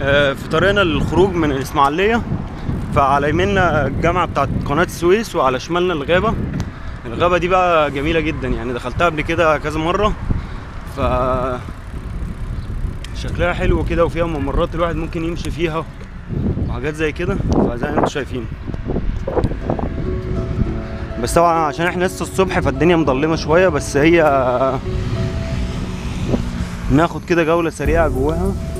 آه، في طريقنا للخروج من الاسماعيليه فعلى يميننا الجامعه بتاعت قناه السويس وعلى شمالنا الغابه الغابه دي بقى جميله جدا يعني دخلتها قبل كده كذا مره ف شكلها حلو كده وفيها ممرات الواحد ممكن يمشي فيها وحاجات زي كده فزي ما انتم شايفين بس طبعا عشان احنا لسه الصبح فالدنيا مظلمه شويه بس هي ناخد كده جوله سريعه جواها